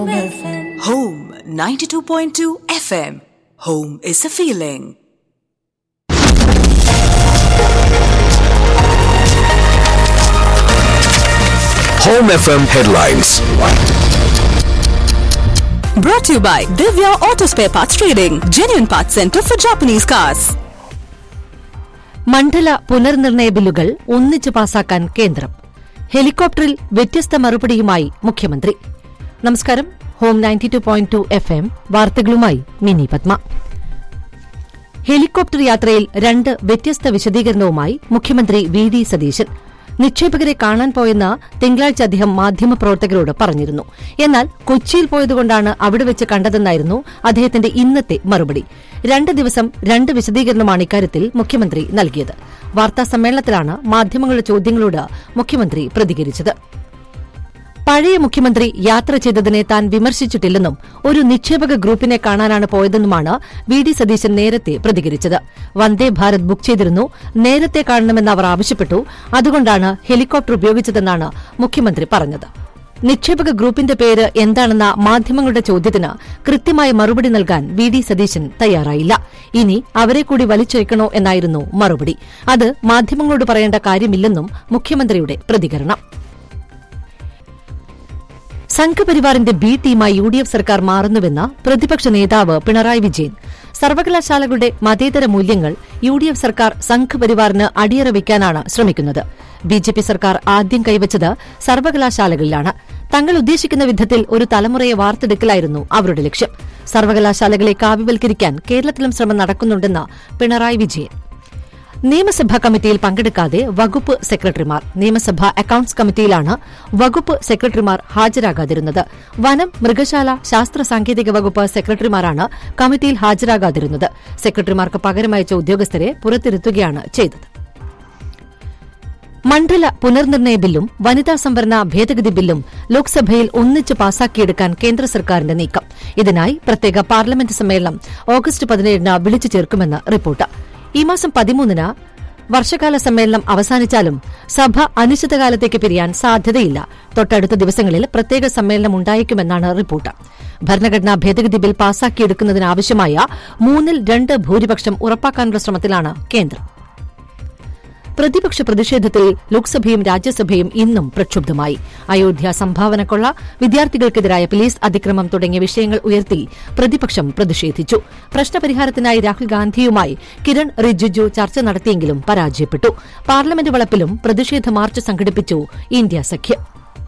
Home 92.2 FM. Home is a feeling. Home FM headlines. Brought to you by Divya Auto Spare Parts Trading, genuine parts center for Japanese cars. മണ്ഡല പുനർനിർണയ ബില്ലുകൾ ഒന്നിച്ച് പാസാക്കാൻ കേന്ദ്രം ഹെലികോപ്റ്ററിൽ വ്യത്യസ്ത മറുപടിയുമായി മുഖ്യമന്ത്രി നമസ്കാരം home ninety two point two F M വാർത്തകളുമായി മിനി പത്മ ഹെലികോപ്റ്റർ യാത്രയിൽ രണ്ട് വ്യത്യസ്ത വിശദീകരണവുമായി മുഖ്യമന്ത്രി വി ഡി സതീശൻ നിക്ഷേപകരെ കാണാൻ പോയെന്ന് തിങ്കളാഴ്ച അദ്ദേഹം മാധ്യമപ്രവർത്തകരോട് പറഞ്ഞിരുന്നു എന്നാൽ കൊച്ചിയിൽ പോയതുകൊണ്ടാണ് അവിടെ വെച്ച് കണ്ടതെന്നായിരുന്നു അദ്ദേഹത്തിന്റെ ഇന്നത്തെ മറുപടി രണ്ട് ദിവസം രണ്ട് വിശദീകരണമാണ് ഇക്കാര്യത്തിൽ മുഖ്യമന്ത്രി നൽകിയത് വാർത്താ സമ്മേളനത്തിലാണ് മാധ്യമങ്ങളുടെ ചോദ്യങ്ങളോട് മുഖ്യമന്ത്രി പ്രതികരിച്ചത് പഴയ മുഖ്യമന്ത്രി യാത്ര ചെയ്തതിനെ താൻ വിമർശിച്ചിട്ടില്ലെന്നും ഒരു നിക്ഷേപക ഗ്രൂപ്പിനെ കാണാനാണ് പോയതെന്നുമാണ് വി ഡി സതീശൻ നേരത്തെ പ്രതികരിച്ചത് വന്ദേ ഭാരത് ബുക്ക് ചെയ്തിരുന്നു നേരത്തെ കാണണമെന്ന് അവർ ആവശ്യപ്പെട്ടു അതുകൊണ്ടാണ് ഹെലികോപ്റ്റർ ഉപയോഗിച്ചതെന്നാണ് മുഖ്യമന്ത്രി പറഞ്ഞത് നിക്ഷേപക ഗ്രൂപ്പിന്റെ പേര് എന്താണെന്ന മാധ്യമങ്ങളുടെ ചോദ്യത്തിന് കൃത്യമായ മറുപടി നൽകാൻ വി ഡി സതീശൻ തയ്യാറായില്ല ഇനി അവരെ കൂടി വലിച്ചേക്കണോ എന്നായിരുന്നു മറുപടി അത് മാധ്യമങ്ങളോട് പറയേണ്ട കാര്യമില്ലെന്നും മുഖ്യമന്ത്രിയുടെ പ്രതികരണം സംഘപരിവാറിന്റെ ബി ടീമായി യു ഡി എഫ് സർക്കാർ മാറുന്നുവെന്ന് പ്രതിപക്ഷ നേതാവ് പിണറായി വിജയൻ സർവകലാശാലകളുടെ മതേതര മൂല്യങ്ങൾ യു ഡി എഫ് സർക്കാർ സംഘപരിവാറിന് അടിയറ വയ്ക്കാനാണ് ശ്രമിക്കുന്നത് ബി ജെ പി സർക്കാർ ആദ്യം കൈവച്ചത് സർവകലാശാലകളിലാണ് തങ്ങൾ ഉദ്ദേശിക്കുന്ന വിധത്തിൽ ഒരു തലമുറയെ വാർത്തെടുക്കലായിരുന്നു അവരുടെ ലക്ഷ്യം സർവകലാശാലകളെ കാവ്യവൽക്കരിക്കാൻ കേരളത്തിലും ശ്രമം നടക്കുന്നുണ്ടെന്ന് പിണറായി വിജയൻ നിയമസഭാ കമ്മിറ്റിയിൽ പങ്കെടുക്കാതെ വകുപ്പ് സെക്രട്ടറിമാർ നിയമസഭാ അക്കൌണ്ട്സ് കമ്മിറ്റിയിലാണ് വകുപ്പ് സെക്രട്ടറിമാർ ഹാജരാകാതിരുന്നത് വനം മൃഗശാല ശാസ്ത്ര സാങ്കേതിക വകുപ്പ് സെക്രട്ടറിമാരാണ് കമ്മിറ്റിയിൽ ഹാജരാകാതിരുന്നത് സെക്രട്ടറിമാർക്ക് പകരമയച്ച ഉദ്യോഗസ്ഥരെ പുറത്തിരുത്തുകയാണ് ചെയ്തത് മണ്ഡല പുനർനിർണയ ബില്ലും വനിതാ സംവരണ ഭേദഗതി ബില്ലും ലോക്സഭയിൽ ഒന്നിച്ച് പാസാക്കിയെടുക്കാൻ കേന്ദ്ര സർക്കാരിന്റെ നീക്കം ഇതിനായി പ്രത്യേക പാർലമെന്റ് സമ്മേളനം ഓഗസ്റ്റ് പതിനേഴിന് വിളിച്ചു ചേർക്കുമെന്ന് റിപ്പോർട്ട് ഈ മാസം പതിമൂന്നിന് വർഷകാല സമ്മേളനം അവസാനിച്ചാലും സഭ അനിശ്ചിതകാലത്തേക്ക് പിരിയാൻ സാധ്യതയില്ല തൊട്ടടുത്ത ദിവസങ്ങളിൽ പ്രത്യേക സമ്മേളനം ഉണ്ടായേക്കുമെന്നാണ് റിപ്പോർട്ട് ഭരണഘടനാ ഭേദഗതി ബിൽ പാസാക്കിയെടുക്കുന്നതിനാവശ്യമായ മൂന്നിൽ രണ്ട് ഭൂരിപക്ഷം ഉറപ്പാക്കാനുള്ള ശ്രമത്തിലാണ് കേന്ദ്രം പ്രതിപക്ഷ പ്രതിഷേധത്തിൽ ലോക്സഭയും രാജ്യസഭയും ഇന്നും പ്രക്ഷുബ്ധമായി അയോധ്യ സംഭാവനക്കൊള്ള വിദ്യാർത്ഥികൾക്കെതിരായ പോലീസ് അതിക്രമം തുടങ്ങിയ വിഷയങ്ങൾ ഉയർത്തി പ്രതിപക്ഷം പ്രതിഷേധിച്ചു പ്രശ്നപരിഹാരത്തിനായി രാഹുൽ ഗാന്ധിയുമായി കിരൺ റിജിജു ചർച്ച നടത്തിയെങ്കിലും പരാജയപ്പെട്ടു പാർലമെന്റ് വളപ്പിലും പ്രതിഷേധ മാർച്ച് സംഘടിപ്പിച്ചു ഇന്ത്യ സഖ്യം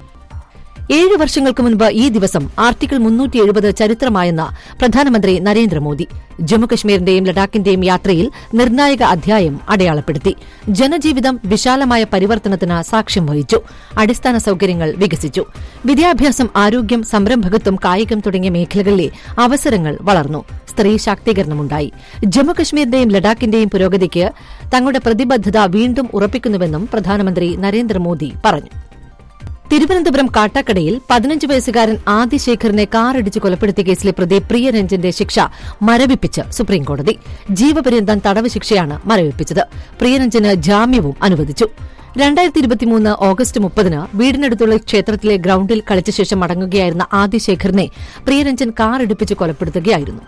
ഏഴ് വർഷങ്ങൾക്ക് മുൻപ് ഈ ദിവസം ആർട്ടിക്കിൾ മുന്നൂറ്റി എഴുപത് ചരിത്രമായെന്ന് പ്രധാനമന്ത്രി നരേന്ദ്രമോദി ജമ്മുകശ്മീരിന്റെയും ലഡാക്കിന്റെയും യാത്രയിൽ നിർണായക അധ്യായം അടയാളപ്പെടുത്തി ജനജീവിതം വിശാലമായ പരിവർത്തനത്തിന് സാക്ഷ്യം വഹിച്ചു അടിസ്ഥാന സൌകര്യങ്ങൾ വികസിച്ചു വിദ്യാഭ്യാസം ആരോഗ്യം സംരംഭകത്വം കായികം തുടങ്ങിയ മേഖലകളിലെ അവസരങ്ങൾ വളർന്നു സ്ത്രീ ശാക്തീകരണമുണ്ടായി ജമ്മുകശ്മീരിന്റെയും ലഡാക്കിന്റെയും പുരോഗതിക്ക് തങ്ങളുടെ പ്രതിബദ്ധത വീണ്ടും ഉറപ്പിക്കുന്നുവെന്നും പ്രധാനമന്ത്രി നരേന്ദ്രമോദി പറഞ്ഞു തിരുവനന്തപുരം കാട്ടാക്കടയിൽ പതിനഞ്ച് വയസ്സുകാരൻ ആദിശേഖറിനെ കാറിടിച്ച് കൊലപ്പെടുത്തിയ കേസിലെ പ്രതി പ്രിയരഞ്ജന്റെ ശിക്ഷ മരവിപ്പിച്ച് സുപ്രീംകോടതി ജീവപര്യന്തം തടവ് ശിക്ഷയാണ് മരവിപ്പിച്ചത് പ്രിയരഞ്ജന് ജാമ്യവും അനുവദിച്ചു രണ്ടായിരത്തി ഇരുപത്തിമൂന്ന് ഓഗസ്റ്റ് മുപ്പതിന് വീടിനടുത്തുള്ള ക്ഷേത്രത്തിലെ ഗ്രൌണ്ടിൽ കളിച്ച ശേഷം മടങ്ങുകയായിരുന്ന ആദിശേഖറിനെ പ്രിയരഞ്ജൻ കാറിടിപ്പിച്ച് കൊലപ്പെടുത്തുകയായിരുന്നു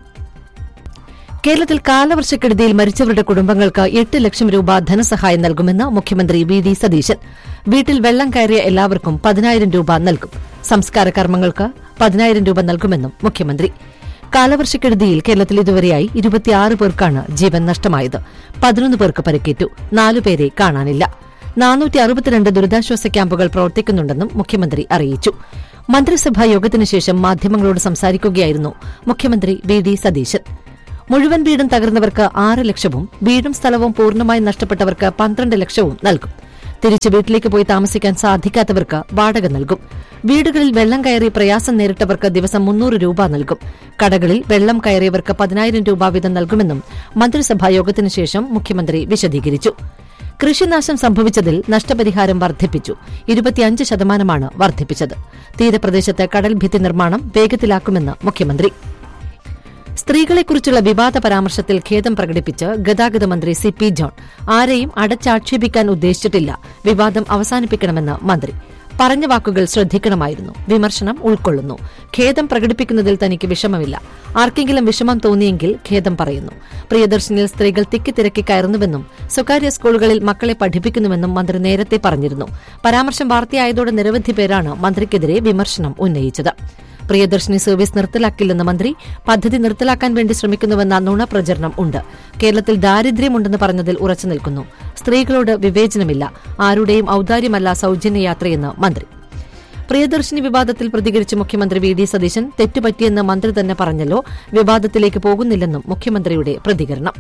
കേരളത്തിൽ കാലവർഷക്കെടുതിയിൽ മരിച്ചവരുടെ കുടുംബങ്ങൾക്ക് എട്ട് ലക്ഷം രൂപ ധനസഹായം നൽകുമെന്ന് മുഖ്യമന്ത്രി വി ഡി സതീശൻ വീട്ടിൽ വെള്ളം കയറിയ എല്ലാവർക്കും പതിനായിരം രൂപ നൽകും സംസ്കാര കർമ്മങ്ങൾക്ക് പതിനായിരം രൂപ നൽകുമെന്നും മുഖ്യമന്ത്രി കാലവർഷക്കെടുതിയിൽ കേരളത്തിൽ ഇതുവരെയായി ഇരുപത്തിയാറ് പേർക്കാണ് ജീവൻ നഷ്ടമായത് പതിനൊന്ന് പേർക്ക് പരിക്കേറ്റു നാലുപേരെ കാണാനില്ല നാനൂറ്റി അറുപത്തിരണ്ട് ദുരിതാശ്വാസ ക്യാമ്പുകൾ പ്രവർത്തിക്കുന്നുണ്ടെന്നും മുഖ്യമന്ത്രി അറിയിച്ചു മന്ത്രിസഭാ യോഗത്തിനു ശേഷം മാധ്യമങ്ങളോട് സംസാരിക്കുകയായിരുന്നു മുഖ്യമന്ത്രി വി ഡി സതീശൻ മുഴുവൻ വീടും തകർന്നവർക്ക് ആറ് ലക്ഷവും വീടും സ്ഥലവും പൂർണ്ണമായി നഷ്ടപ്പെട്ടവർക്ക് പന്ത്രണ്ട് ലക്ഷവും നൽകും തിരിച്ച് വീട്ടിലേക്ക് പോയി താമസിക്കാൻ സാധിക്കാത്തവർക്ക് വാടക നൽകും വീടുകളിൽ വെള്ളം കയറി പ്രയാസം നേരിട്ടവർക്ക് ദിവസം മുന്നൂറ് രൂപ നൽകും കടകളിൽ വെള്ളം കയറിയവർക്ക് പതിനായിരം രൂപ വീതം നൽകുമെന്നും മന്ത്രിസഭാ യോഗത്തിനു ശേഷം മുഖ്യമന്ത്രി വിശദീകരിച്ചു കൃഷിനാശം സംഭവിച്ചതിൽ നഷ്ടപരിഹാരം വർദ്ധിപ്പിച്ചു ഇരുപത്തിയഞ്ച് ശതമാനമാണ് വർദ്ധിപ്പിച്ചത് തീരപ്രദേശത്ത് കടൽ ഭിത്തി നിർമ്മാണം വേഗത്തിലാക്കുമെന്ന് മുഖ്യമന്ത്രി സ്ത്രീകളെക്കുറിച്ചുള്ള വിവാദ പരാമർശത്തിൽ ഖേദം പ്രകടിപ്പിച്ച് ഗതാഗത മന്ത്രി സി പി ജോൺ ആരെയും അടച്ചാക്ഷേപിക്കാൻ ഉദ്ദേശിച്ചിട്ടില്ല വിവാദം അവസാനിപ്പിക്കണമെന്ന് മന്ത്രി പറഞ്ഞ വാക്കുകൾ ശ്രദ്ധിക്കണമായിരുന്നു വിമർശനം ഉൾക്കൊള്ളുന്നു ഖേദം പ്രകടിപ്പിക്കുന്നതിൽ തനിക്ക് വിഷമമില്ല ആർക്കെങ്കിലും വിഷമം തോന്നിയെങ്കിൽ ഖേദം പറയുന്നു പ്രിയദർശനിൽ സ്ത്രീകൾ തിക്കിത്തിരക്കി കയറുന്നുവെന്നും സ്വകാര്യ സ്കൂളുകളിൽ മക്കളെ പഠിപ്പിക്കുന്നുവെന്നും മന്ത്രി നേരത്തെ പറഞ്ഞിരുന്നു പരാമർശം വാർത്തയായതോടെ നിരവധി പേരാണ് മന്ത്രിക്കെതിരെ വിമർശനം ഉന്നയിച്ചത് പ്രിയദർശിനി സർവീസ് നിർത്തലാക്കില്ലെന്ന് മന്ത്രി പദ്ധതി നിർത്തലാക്കാൻ വേണ്ടി ശ്രമിക്കുന്നുവെന്ന നുണപ്രചരണം ഉണ്ട് കേരളത്തിൽ ദാരിദ്ര്യമുണ്ടെന്ന് പറഞ്ഞതിൽ ഉറച്ചു നിൽക്കുന്നു സ്ത്രീകളോട് വിവേചനമില്ല ആരുടെയും ഔദാര്യമല്ല സൌജന്യ യാത്രയെന്ന് മന്ത്രി പ്രിയദർശിനി വിവാദത്തിൽ പ്രതികരിച്ച് മുഖ്യമന്ത്രി വി ഡി സതീശൻ തെറ്റുപറ്റിയെന്ന് മന്ത്രി തന്നെ പറഞ്ഞല്ലോ വിവാദത്തിലേക്ക് പോകുന്നില്ലെന്നും മുഖ്യമന്ത്രിയുടെ പ്രതികരണം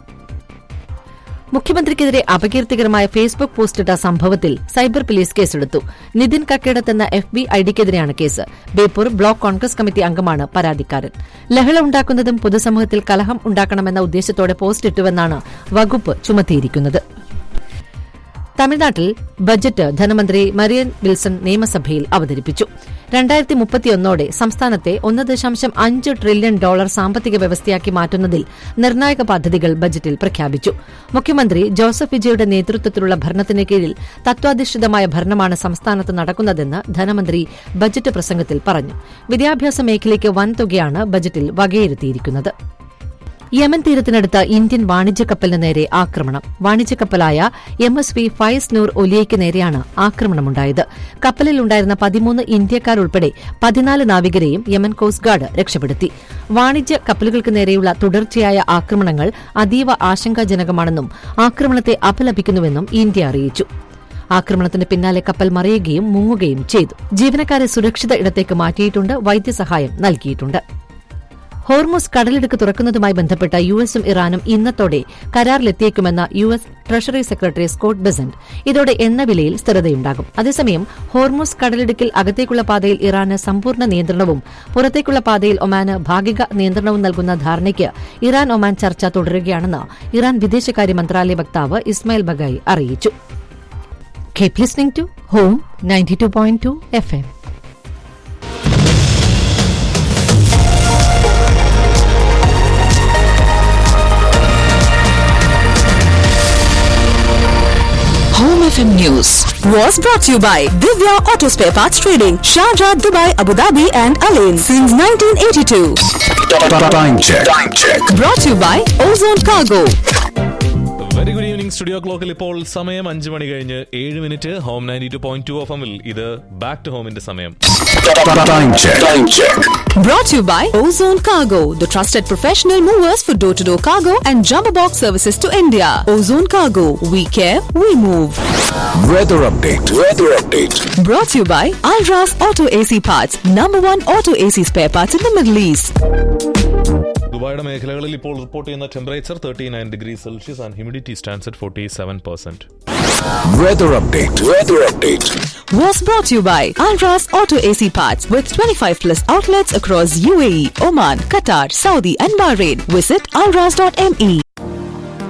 മുഖ്യമന്ത്രിക്കെതിരെ അപകീർത്തികരമായ ഫേസ്ബുക്ക് പോസ്റ്റിട്ട സംഭവത്തിൽ സൈബർ പോലീസ് കേസെടുത്തു നിതിൻ കക്കേടത്ത് എന്ന എഫ് ബി ഐഡിക്കെതിരെയാണ് case Beypore block Congress committee അംഗമാണ് പരാതിക്കാരൻ ലഹള ഉണ്ടാക്കുന്നതും പൊതുസമൂഹത്തിൽ കലഹം ഉണ്ടാക്കണമെന്ന ഉദ്ദേശത്തോടെ പോസ്റ്റ് ഇട്ടുവെന്നാണ് വകുപ്പ് ചുമത്തിയിരിക്കുന്നത് തമിഴ്നാട്ടിൽ ബജറ്റ് ധനമന്ത്രി മരിയൻ വിൽസൺ നിയമസഭയിൽ അവതരിപ്പിച്ചു രണ്ടായിരത്തി മുപ്പത്തിയൊന്നോടെ സംസ്ഥാനത്തെ ഒന്ന് ദശാംശം അഞ്ച് ട്രില്യൺ ഡോളർ സാമ്പത്തിക വ്യവസ്ഥയാക്കി മാറ്റുന്നതിൽ നിർണായക പദ്ധതികൾ ബജറ്റിൽ പ്രഖ്യാപിച്ചു മുഖ്യമന്ത്രി ജോസഫ് വിജയുടെ നേതൃത്വത്തിലുള്ള ഭരണത്തിന് കീഴിൽ തത്വാധിഷ്ഠിതമായ ഭരണമാണ് സംസ്ഥാനത്ത് നടക്കുന്നതെന്ന് ധനമന്ത്രി ബജറ്റ് പ്രസംഗത്തിൽ പറഞ്ഞു വിദ്യാഭ്യാസ മേഖലയ്ക്ക് വൻതുകയാണ് ബജറ്റിൽ വകയിരുത്തിയിരിക്കുന്നത് യമൻ തീരത്തിനടുത്ത ഇന്ത്യൻ വാണിജ്യ കപ്പലിന് നേരെ ആക്രമണം വാണിജ്യ കപ്പലായ M S V Faiz Noor ഒലിയയ്ക്ക് നേരെയാണ് ആക്രമണമുണ്ടായത് കപ്പലിലുണ്ടായിരുന്ന പതിമൂന്ന് ഇന്ത്യക്കാരുൾപ്പെടെ പതിനാല് നാവികരെയും യമൻ കോസ്റ്റ് ഗാർഡ് രക്ഷപ്പെടുത്തി വാണിജ്യ കപ്പലുകൾക്ക് നേരെയുള്ള തുടർച്ചയായ ആക്രമണങ്ങൾ അതീവ ആശങ്കാജനകമാണെന്നും ആക്രമണത്തെ അപലപിക്കുന്നുവെന്നും ഇന്ത്യ അറിയിച്ചു ആക്രമണത്തിന് പിന്നാലെ കപ്പൽ മറിയുകയും മുങ്ങുകയും ചെയ്തു ജീവനക്കാരെ സുരക്ഷിത ഇടത്തേക്ക് മാറ്റിയിട്ടുണ്ട് വൈദ്യസഹായം നൽകിയിട്ടുണ്ട് ഹോർമോസ് കടലിടുക്ക് തുറക്കുന്നതുമായി ബന്ധപ്പെട്ട യു എസും ഇറാനും ഇന്നത്തോടെ കരാറിലെത്തിയേക്കുമെന്ന U S treasury secretary Scott Bessent ഇതോടെ എണ്ണവിലയിൽ സ്ഥിരതയുണ്ടാകും അതേസമയം ഹോർമോസ് കടലിടുക്കിൽ അകത്തേക്കുള്ള പാതയിൽ ഇറാന് സമ്പൂർണ്ണ നിയന്ത്രണവും പുറത്തേക്കുള്ള പാതയിൽ ഒമാന് ഭാഗിക നിയന്ത്രണവും നൽകുന്ന ധാരണയ്ക്ക് ഇറാൻ ഒമാൻ ചർച്ച തുടരുകയാണെന്ന് ഇറാൻ വിദേശകാര്യ മന്ത്രാലയ വക്താവ് ഇസ്മായിൽ ബഗായി അറിയിച്ചു keep listening to home ninety two point two F M Home FM News was brought to you by Divya Auto Spare Parts Trading, Sharjah, Dubai, Abu Dhabi, and Alain since 1982. Time check. Time check. Brought to you by Ozone Cargo. Very good evening studio ക്ലോക്കിൽ ഇപ്പോൾ സമയം അഞ്ച് മണി കഴിഞ്ഞ് ഏഴ് minute home ninety two point two F എമ്മിൽ ഇത് back to ഹോമിന്റെ സമയം Time check. Time check. Brought to you by Ozone Cargo, the trusted professional movers for door to door cargo and jumbo box services to India. Ozone Cargo, we care, we move. Weather update. Weather update. Brought to you by Alras Auto AC Parts, number one auto AC spare parts in the Middle East. ദുബായിയുടെ മേഖലകളിൽ ഇപ്പോൾ report ചെയ്യുന്ന temperature thirty nine degree celsius and humidity stands at forty seven percent Weather update. Weather update. Was brought to you by Alras Auto AC Parts with 25 plus outlets across UAE, Oman, Qatar, Saudi, and Bahrain. Visit alras.me.